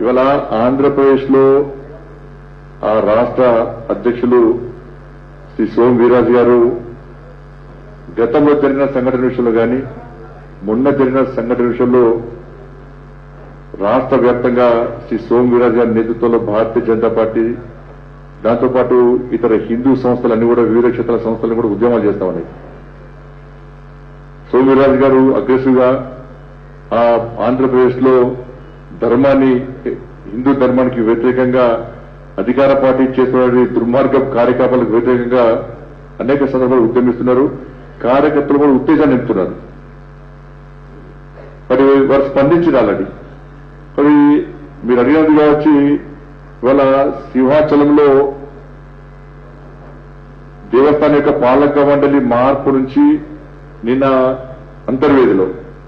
ఇవాళ ఆంధ్రప్రదేశ్ లో ఆ రాష్ట్ర అధ్యక్షులు శ్రీ సోమ్ వీరాజు గారు గతంలో జరిగిన సంఘటన విషయంలో కానీ మొన్న జరిగిన సంఘటన విషయంలో రాష్ట్ర వ్యాప్తంగా శ్రీ సోమ్ వీరాజు గారి నేతృత్వంలో భారతీయ జనతా పార్టీ దాంతోపాటు ఇతర హిందూ సంస్థలన్నీ కూడా వివిధ క్షేత్రాల సంస్థలను కూడా ఉద్యమాలు చేస్తా ఉన్నాయి సోమ్ వీరాజు గారు అగ్రెసివ్ గా ఆ ఆంధ్రప్రదేశ్ లో ధర్మాన్ని హిందూ ధర్మానికి వ్యతిరేకంగా అధికార పార్టీ చేస్తున్న దుర్మార్గ కార్యకలాపాలకు వ్యతిరేకంగా అనేక సందర్భాలు ఉద్యమిస్తున్నారు కార్యకర్తలు కూడా ఉత్తేజాన్ని నింపుతున్నారు మరి వారు స్పందించిన ఆల్రెడీ మరి మీరు అడిగినది కావచ్చు ఇవాళ సింహాచలంలో దేవస్థానం యొక్క పాలక మండలి మార్పు నుంచి నిన్న అంతర్వేదిలో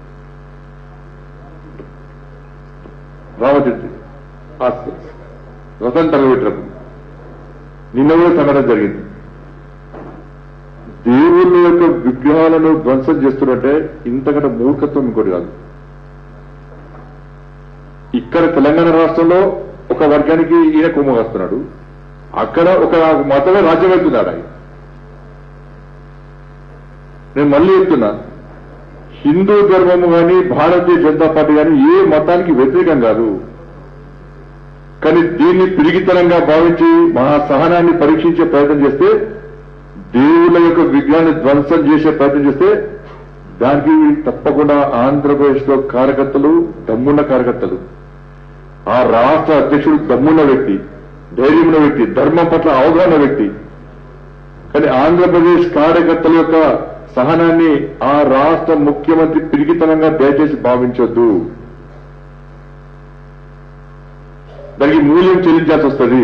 రామచంద్రి ఆ రథం తగబెట్టినప్పుడు నిన్న కూడా సంఘటన జరిగింది దేవుళ్ళ యొక్క విగ్రహాలను ధ్వంసం చేస్తున్నట్టే ఇంతకంటే మూర్ఖత్వం ఇంకోటి కాదు ఇక్కడ తెలంగాణ రాష్ట్రంలో ఒక వర్గానికి ఈయన కుమ్మగాస్తున్నాడు అక్కడ ఒక మతమే రాజ్యం వెళ్తున్నాడు ఆయన నేను మళ్ళీ చెప్తున్నా హిందూ ధర్మము కానీ భారతీయ జనతా పార్టీ కానీ ఏ మతానికి వ్యతిరేకం కాదు కానీ దీన్ని పిరిగితనంగా భావించి మహా సహనాన్ని పరీక్షించే ప్రయత్నం చేస్తే దేవుళ్ళ యొక్క విగ్రహాన్ని ధ్వంసం చేసే ప్రయత్నం చేస్తే దానికి తప్పకుండా ఆంధ్రప్రదేశ్ లో కార్యకర్తలు దమ్మున్న కార్యకర్తలు ఆ రాష్ట్ర అధ్యక్షుడు దమ్మున్న వ్యక్తి ధైర్యమున్న వ్యక్తి ధర్మం పట్ల అవగాహన వ్యక్తి కానీ ఆంధ్రప్రదేశ్ కార్యకర్తల యొక్క సహనాన్ని ఆ రాష్ట్ర ముఖ్యమంత్రి పిరిగితనంగా దయచేసి భావించొద్దు దానికి మూల్యం చెల్లించాల్సి వస్తుంది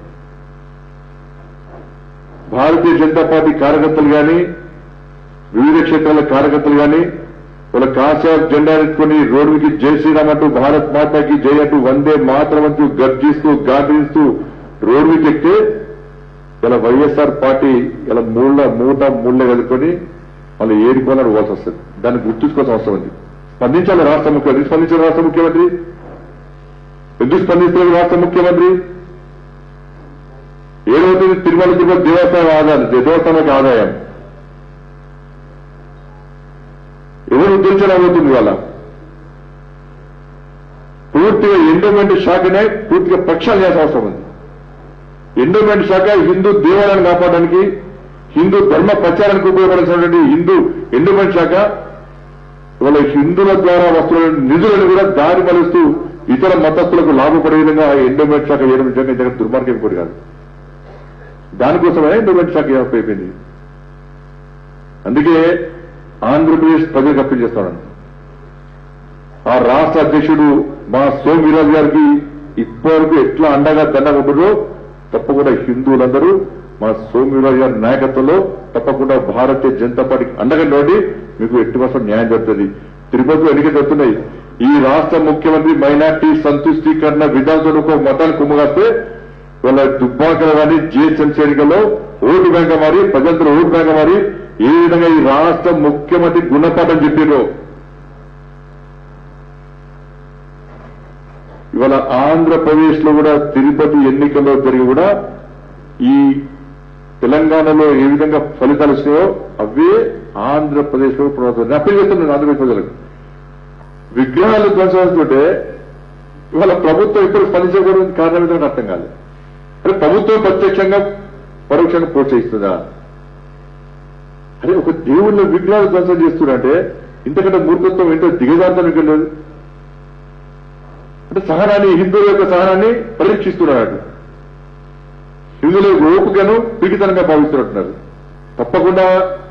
భారతీయ జనతా పార్టీ కార్యకర్తలు కానీ వివిధ క్షేత్రాల కార్యకర్తలు కానీ వాళ్ళ కాషాయ జెండా ఎత్తుకొని రోడ్డుకి జై శ్రీరామ్ అంటూ భారత్ మాతాకి జై అంటూ వందే మాత్రం అంటూ గర్జిస్తూ గాంధిస్తూ రోడ్డుకి ఎక్కితే ఇలా వైఎస్ఆర్ పార్టీ ఇలా మూళ్ళ మూట మూళ్ళ కలుపుకొని వాళ్ళు ఏడుకోవాలని పోవాల్సి వస్తుంది దాన్ని గుర్తుంచుకోవాల్సిన అవసరం ఉంది స్పందించాలి రాష్ట్ర ముఖ్యమంత్రి స్పందించాలి రాష్ట్ర ముఖ్యమంత్రి ఎందుకు స్పందిస్తారు రాష్ట్ర ముఖ్యమంత్రి ఏదవుతుంది తిరుమల తిరుపతి దేవస్థానం ఆదాయం దేవస్థానానికి ఆదాయం ఎవరు ఉద్ధరించలేకపోతుంది వాళ్ళ పూర్తిగా ఎండోమెంట్ శాఖనే పూర్తిగా ప్రక్షాళన చేయాల్సిన అవసరం ఉంది ఎండోమెంట్ శాఖ హిందూ దేవాలయాన్ని కాపాడడానికి హిందూ ధర్మ ప్రచారానికి ఉపయోగపడాల్సినటువంటి హిందూ ఎండోమెంట్ శాఖ ఇవాళ హిందువుల ద్వారా వస్తున్న నిధులను కూడా దారి మలుస్తూ ఇతర మతస్థులకు లాభపడే విధంగా ఎండోమెంట్ శాఖ వేయడం నిజంగా నిజంగా దుర్మార్గం కూడా కాదు దానికోసమే ఎండోమెంట్ శాఖ అయిపోయింది అందుకే ఆంధ్రప్రదేశ్ ప్రజలకు అప్పీల్ చేస్తాను ఆ రాష్ట్ర అధ్యక్షుడు మా సోమ్ వీరాజు గారికి ఇప్పటివరకు ఎట్లా అండగా దండగా ఉంటుందో తప్పకుండా హిందువులందరూ మా సోమ్ వీరాజు గారి నాయకత్వంలో తప్పకుండా భారతీయ జనతా పార్టీకి అండగా నిలబడి మీకు ఎట్టి వర్షం న్యాయం జరుగుతుంది తిరుపతిలో ఎన్నికలు జరుగుతున్నాయి ఈ రాష్ట్ర ముఖ్యమంత్రి మైనార్టీ సంతుష్టీకరణ విధానంతో ఒక మతాన్ని కుమ్మగాస్తే వాళ్ళ దుబ్బాకలు కానీ జిహెచ్ఎంసీ ఎన్నికల్లో ఓటు బ్యాంక్ మారి ప్రజలతో ఓటు బ్యాంక్ మారి ఏ విధంగా ఈ రాష్ట్ర ముఖ్యమంత్రి గుణపాఠం చెప్పారో ఇవాళ ఆంధ్రప్రదేశ్ లో కూడా తిరుపతి ఎన్నికల్లో జరిగి కూడా ఈ తెలంగాణలో ఏ విధంగా ఫలితాలు వచ్చినాయో అవే ఆంధ్రప్రదేశ్ లో ప్రభుత్వం అప్పీల్ చేస్తున్నాను ఆంధ్రప్రదేశ్ ప్రజలకు విగ్రహాలు ధ్వంసంటే ఇవాళ ప్రభుత్వం ఇప్పుడు స్పందించకూడదు కారణం ఏంటో నాకు అర్థం కాలేదు అంటే ప్రభుత్వం ప్రత్యక్షంగా పరోక్షంగా ప్రోత్సహిస్తుందా అరే ఒక దేవుళ్ళ విగ్రహాలు ధ్వంసం చేస్తున్నారంటే ఇంతకంటే మూర్ఖత్వం ఏంటో దిగజారుతాం ఇక్కడ లేదు అంటే సహనాన్ని హిందువుల యొక్క సహనాన్ని పరీక్షిస్తున్నాడు హిందువుల యొక్క ఓపికను పిగితనంగా భావిస్తున్నట్టున్నారు తప్పకుండా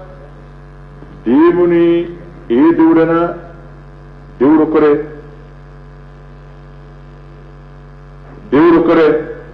దేవుని ఏ దేవుడైనా దేవుడు ఒక్కరే దేవుడు ఒక్కరే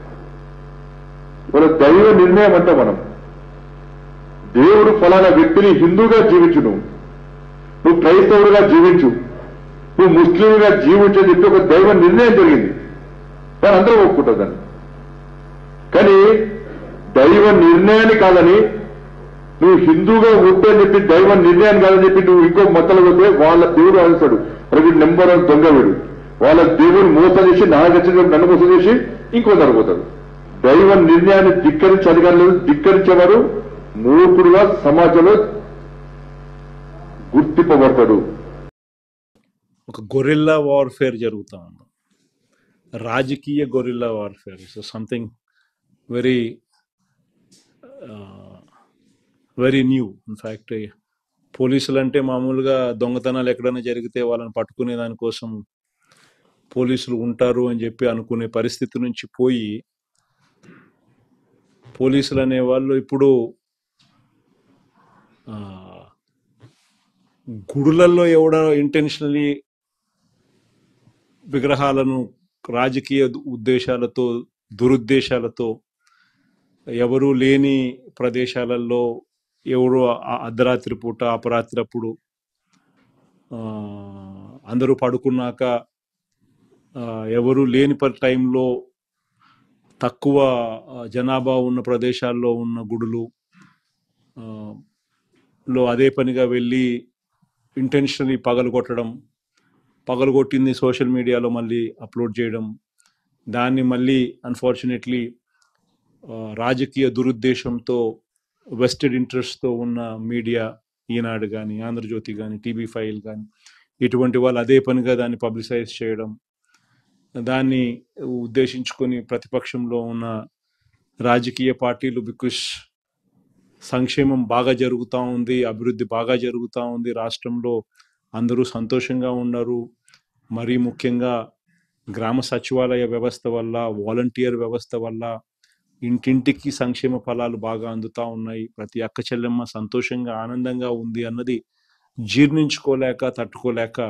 మన దైవ నిర్ణయం అంటే మనం దేవుడు ఫలానా వ్యక్తిని హిందూగా జీవించు నువ్వు నువ్వు క్రైస్తవుడుగా జీవించు నువ్వు ముస్లింగా జీవించు అని చెప్పి ఒక దైవ నిర్ణయం జరిగింది దాని అందరూ ఒప్పుకుంటారు దాన్ని కానీ దైవ నిర్ణయాన్ని కాదని నువ్వు హిందూగా ఉంటే అని చెప్పి దైవ నిర్ణయాన్ని కాదని చెప్పి నువ్వు ఇంకో మతలు పోతే వాళ్ళ దేవుడు ఆలోచిస్తాడు మరి వీడు నెంబర్ వన్ దొంగ వీడు వాళ్ళ దేవుడు మోసం చేసి నాగచ్చిన నన్ను మోసం చేసి ఇంకో పోతారు దైవ నిర్ణయాన్ని ధిక్కరించి అధికారులు ధిక్కరించేవారు మూర్ఖుడుగా సమాజంలో గుర్తింపబడతాడు ఒక గొరిల్లా వార్ఫేర్ జరుగుతూ ఉంది రాజకీయ guerrilla warfare so something very very new in fact పోలీసులు అంటే మామూలుగా దొంగతనాలు ఎక్కడైనా జరిగితే వాళ్ళని పట్టుకునే దానికోసం పోలీసులు ఉంటారు అని చెప్పి అనుకునే పరిస్థితి నుంచి పోయి పోలీసులు అనే వాళ్ళు ఇప్పుడు ఆ, గుడులలో ఎవడ ఇంటెన్షనలీ విగ్రహాలను రాజకీయ ఉద్దేశాలతో దురుద్దేశాలతో ఎవరు లేని ప్రదేశాలలో ఎవరు ఆ- అర్ధరాత్రి పూట అపరాత్రి అప్పుడు ఆ, అందరూ పడుకున్నాక ఆ, ఎవరు లేని ప- టైంలో తక్కువ ఆ, జనాభా ఉన్న ప్రదేశాల్లో ఉన్న గుడులు ఆ, లో అదే పనిగా వెళ్ళి ఇంటెన్షనలీ పగలు కొట్టడం పగలు కొట్టింది సోషల్ మీడియాలో మళ్ళీ అప్లోడ్ చేయడం దాన్ని మళ్ళీ అన్ఫార్చునేట్లీ రాజకీయ దురుద్దేశంతో వెస్టెడ్ ఇంట్రెస్ట్తో ఉన్న మీడియా ఈనాడు కానీ ఆంధ్రజ్యోతి కానీ టీవీ ఫైల్ కానీ ఇటువంటి వాళ్ళు అదే పనిగా దాన్ని పబ్లిసైజ్ చేయడం దాన్ని ఉద్దేశించుకొని ప్రతిపక్షంలో ఉన్న రాజకీయ పార్టీలు బికాస్ సంక్షేమం బాగా జరుగుతూ ఉంది అభివృద్ధి బాగా జరుగుతూ ఉంది రాష్ట్రంలో అందరూ సంతోషంగా ఉన్నారు మరీ ముఖ్యంగా గ్రామ సచివాలయ వ్యవస్థ వల్ల వాలంటీర్ వ్యవస్థ వల్ల ఇంటింటికి సంక్షేమ ఫలాలు బాగా అందుతా ఉన్నాయి ప్రతి అక్క చెల్లెమ్మ సంతోషంగా ఆనందంగా ఉంది అన్నది జీర్ణించుకోలేక తట్టుకోలేక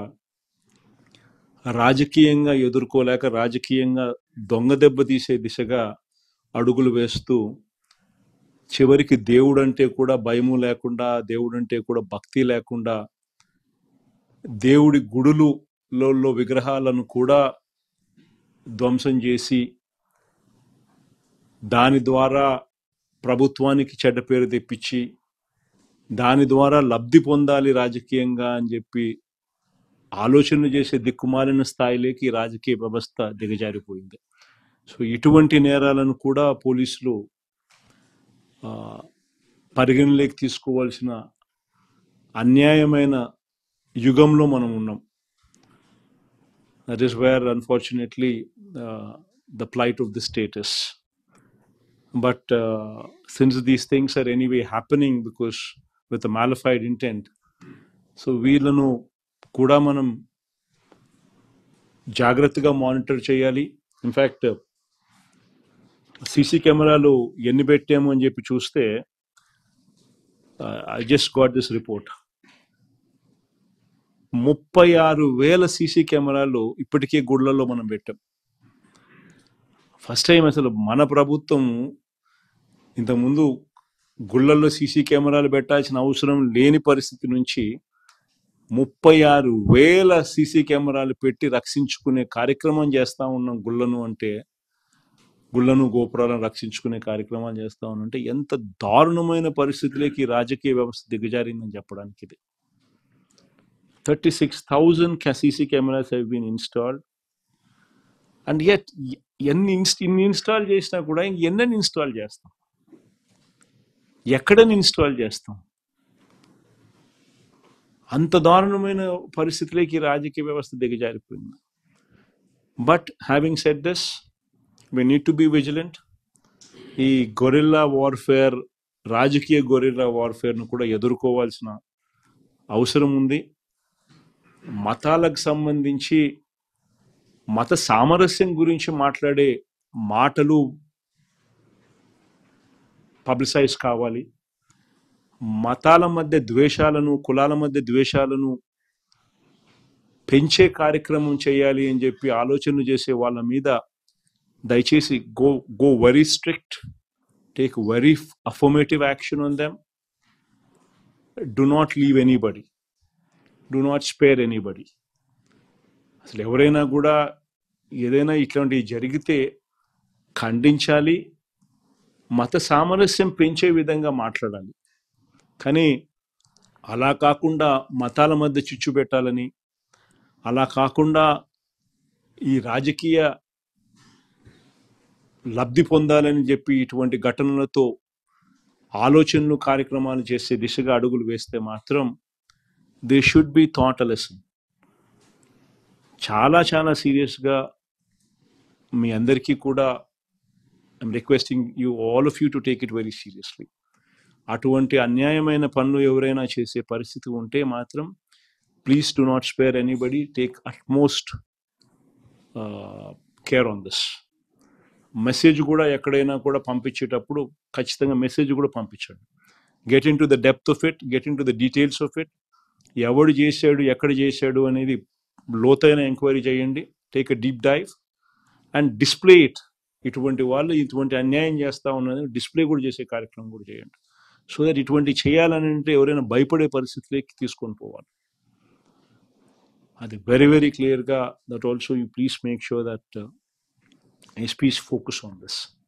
రాజకీయంగా ఎదుర్కోలేక రాజకీయంగా దొంగ దెబ్బ తీసే దిశగా అడుగులు వేస్తూ చివరికి దేవుడంటే కూడా భయము లేకుండా దేవుడంటే కూడా భక్తి లేకుండా దేవుడి గుడులలో విగ్రహాలను కూడా ధ్వంసం చేసి దాని ద్వారా ప్రభుత్వానికి చెడ్డ పేరు తెప్పించి దాని ద్వారా లబ్ధి పొందాలి రాజకీయంగా అని చెప్పి ఆలోచనలు చేసే దిక్కుమాలిన స్థాయిలోకి ఈ రాజకీయ వ్యవస్థ దిగజారిపోయింది సో ఇటువంటి నేరాలను కూడా పోలీసులు ఆ, పరిగణలోకి తీసుకోవాల్సిన అన్యాయమైన యుగంలో మనం ఉన్నాం that is where unfortunately the plight of the status but since these things are anyway happening because with mala fide intent so వీళ్ళను కూడా మనం జాగ్రత్తగా మానిటర్ చేయాలి ఇన్ఫ్యాక్ట్ సీసీ కెమెరాలు ఎన్ని పెట్టాము అని చెప్పి చూస్తే I just got this report ముప్పై ఆరు వేల సీసీ కెమెరాలు ఇప్పటికే గుళ్ళల్లో మనం పెట్టాం ఫస్ట్ టైం అసలు మన ప్రభుత్వం ఇంతకుముందు గుళ్ళల్లో సీసీ కెమెరాలు పెట్టాల్సిన అవసరం లేని పరిస్థితి నుంచి ముప్పై ఆరు వేల సీసీ కెమెరాలు పెట్టి రక్షించుకునే కార్యక్రమం చేస్తా ఉన్నాం గుళ్ళను అంటే గుళ్ళను గోపురాలను రక్షించుకునే కార్యక్రమాలు చేస్తా ఉన్నాం అంటే ఎంత దారుణమైన పరిస్థితులకి ఈ రాజకీయ వ్యవస్థ దిగజారిందని చెప్పడానికి ఇది thirty six thousand CC cameras have been installed and yet ఎన్ని ఇన్స్- ఇన్ని ఇన్స్టాల్ చేసినా కూడా ఇంక ఎన్నని ఇన్స్టాల్ చేస్తాం ఎక్కడని ఇన్స్టాల్ చేస్తాం అంత దారుణమైన పరిస్థితులకి ఈ రాజకీయ వ్యవస్థ దిగజారిపోయింది but having set this we need to be vigilant ఈ గొరిల్లా వార్ఫేర్ రాజకీయ గొరిల్లా వార్ఫేర్ను కూడా ఎదుర్కోవాల్సిన అవసరం ఉంది మతాలకు సంబంధించి మత సామరస్యం గురించి మాట్లాడే మాటలు పబ్లిసైజ్ కావాలి మతాల మధ్య ద్వేషాలను కులాల మధ్య ద్వేషాలను పెంచే కార్యక్రమం చేయాలి అని చెప్పి ఆలోచనలు చేసే వాళ్ళ మీద దయచేసి go go very strict take very affirmative action on them do not leave anybody do not spare anybody అసలు ఎవరైనా కూడా ఏదైనా ఇట్లాంటివి జరిగితే ఖండించాలి మత సామరస్యం పెంచే విధంగా మాట్లాడాలి కానీ అలా కాకుండా మతాల మధ్య చిచ్చు పెట్టాలని అలా కాకుండా ఈ రాజకీయ లబ్ధి పొందాలని చెప్పి ఇటువంటి ఘటనలతో ఆలోచనలు కార్యక్రమాలు చేసే దిశగా అడుగులు వేస్తే మాత్రం they should be taught lesson చాలా చాలా సీరియస్గా మీ అందరికీ కూడా I'm requesting you all of you to take it very seriously అటువంటి అన్యాయమైన పనులు ఎవరైనా చేసే పరిస్థితి ఉంటే మాత్రం please do not spare anybody take utmost care on this message కూడా ఎక్కడైనా కూడా పంపించేటప్పుడు ఖచ్చితంగా మెసేజ్ కూడా పంపించండి get into the depth of it get into the details of it ఎవడు చేశాడు ఎక్కడ చేశాడు అనేది లోతైన ఎంక్వైరీ చేయండి take a deep dive and display it ఇటువంటి వాళ్ళు ఇటువంటి అన్యాయం చేస్తా ఉన్నది డిస్ప్లే కూడా చేసే కార్యక్రమం కూడా చేయండి సో దట్ ఇటువంటి చేయాలని అంటే ఎవరైనా భయపడే పరిస్థితిలోకి తీసుకొని పోవాలి అది వెరీ వెరీ క్లియర్గా that also you please make sure that SPs focus on this